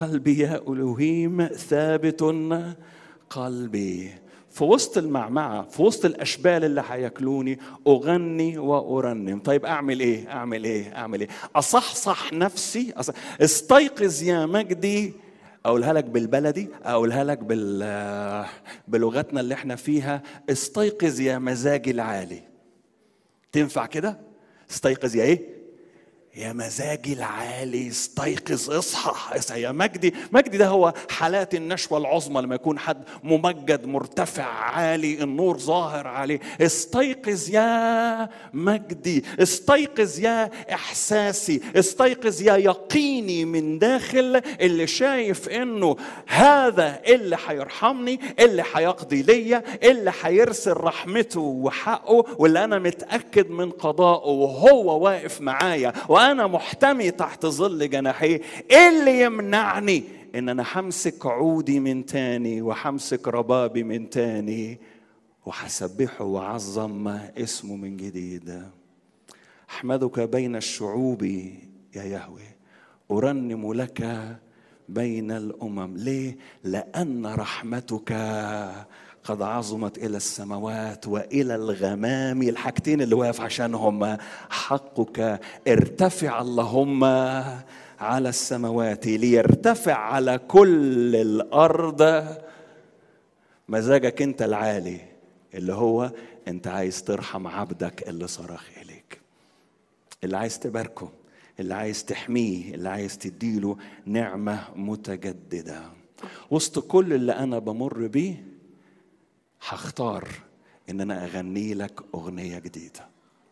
قلبي يا الوهيم ثابت قلبي في وسط المعمعة في وسط الأشبال اللي هياكلوني أغني وأرنم طيب أعمل إيه أعمل إيه أعمل إيه أصحصح نفسي أصح... استيقظ يا مجدي أقولها لك بالبلدي أقولها لك بال... بلغتنا اللي احنا فيها استيقظ يا مزاجي العالي تنفع كده استيقظ يا ايه يا مزاجي العالي استيقظ اصحى اصحى يا مجدي مجدي ده هو حالات النشوة العظمى لما يكون حد ممجد مرتفع عالي النور ظاهر عليه استيقظ يا مجدي استيقظ يا احساسي استيقظ يا يقيني من داخل اللي شايف انه هذا اللي هيرحمني اللي هيقضي ليا اللي هيرسل رحمته وحقه واللي انا متاكد من قضائه وهو واقف معايا وانا محتمي تحت ظل جناحيه ايه اللي يمنعني ان انا همسك عودي من تاني وهمسك ربابي من تاني وهسبحه واعظم اسمه من جديد احمدك بين الشعوب يا يهوه ارنم لك بين الامم ليه لان رحمتك قد عظمت الى السماوات والى الغمام الحاجتين اللي واقف عشانهم حقك ارتفع اللهم على السماوات ليرتفع على كل الارض مزاجك انت العالي اللي هو انت عايز ترحم عبدك اللي صرخ اليك اللي عايز تباركه اللي عايز تحميه اللي عايز تديله نعمه متجدده وسط كل اللي انا بمر بيه هختار ان انا اغني لك اغنيه جديده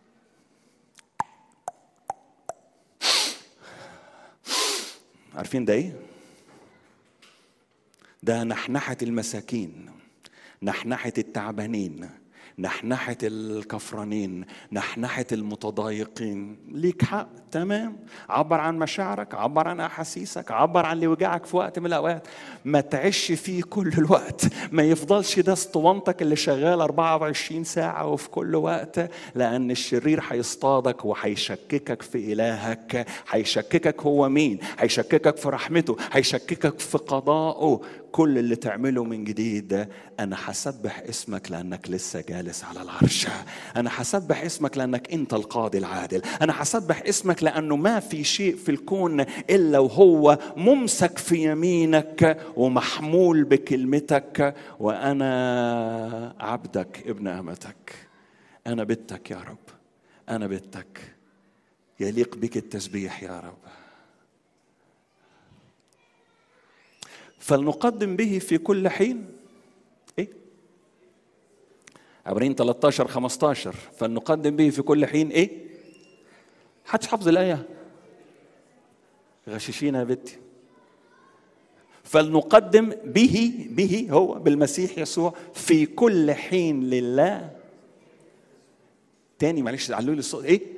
عارفين ده ايه ده نحنحه المساكين نحنحه التعبانين نحنحة الكفرانين نحنحة المتضايقين ليك حق تمام عبر عن مشاعرك عبر عن أحاسيسك عبر عن اللي وجعك في وقت من الأوقات ما تعيش فيه كل الوقت ما يفضلش ده اسطوانتك اللي شغال 24 ساعة وفي كل وقت لأن الشرير هيصطادك وهيشككك في إلهك هيشككك هو مين هيشككك في رحمته هيشككك في قضائه كل اللي تعمله من جديد أنا هسبح اسمك لأنك لسه جالس على العرش أنا هسبح اسمك لأنك أنت القاضي العادل أنا هسبح اسمك لأنه ما في شيء في الكون إلا وهو ممسك في يمينك ومحمول بكلمتك وأنا عبدك ابن أمتك أنا بنتك يا رب أنا بنتك يليق بك التسبيح يا رب فلنقدم به في كل حين ايه عبرين 13 15 فلنقدم به في كل حين ايه حدش حافظ الايه غششينا يا بنتي فلنقدم به به هو بالمسيح يسوع في كل حين لله تاني معلش علوا لي الصوت ايه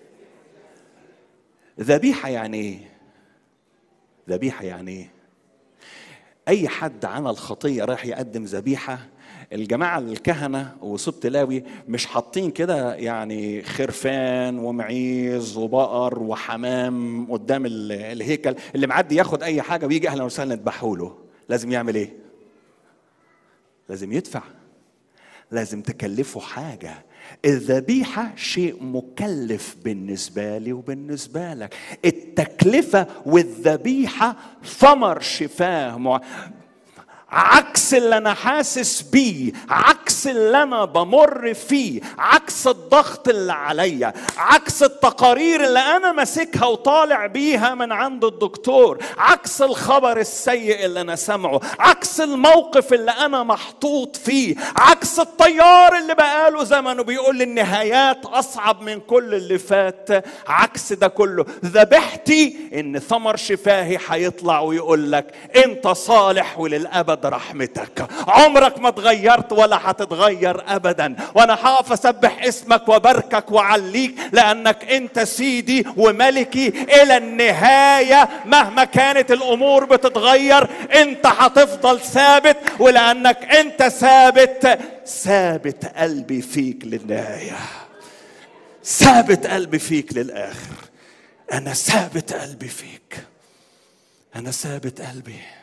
ذبيحه يعني ايه ذبيحه يعني ايه اي حد عمل خطيه رايح يقدم ذبيحه الجماعه الكهنه وسبط لاوي مش حاطين كده يعني خرفان ومعيز وبقر وحمام قدام الهيكل اللي معدي ياخد اي حاجه ويجي اهلا وسهلا نذبحوا له لازم يعمل ايه لازم يدفع لازم تكلفه حاجه الذبيحة شيء مكلف بالنسبة لي وبالنسبة لك التكلفة والذبيحة ثمر شفاه مع... عكس اللي انا حاسس بيه عكس اللي انا بمر فيه عكس الضغط اللي عليا عكس التقارير اللي انا ماسكها وطالع بيها من عند الدكتور عكس الخبر السيء اللي انا سامعه عكس الموقف اللي انا محطوط فيه عكس الطيار اللي بقاله زمنه بيقول لي النهايات اصعب من كل اللي فات عكس ده كله ذبحتي ان ثمر شفاهي هيطلع ويقول لك انت صالح وللابد رحمتك عمرك ما اتغيرت ولا هتتغير ابدا وانا هقف اسبح اسمك وباركك وعليك لانك انت سيدي وملكي الى النهايه مهما كانت الامور بتتغير انت هتفضل ثابت ولانك انت ثابت ثابت قلبي فيك للنهايه ثابت قلبي فيك للاخر انا ثابت قلبي فيك انا ثابت قلبي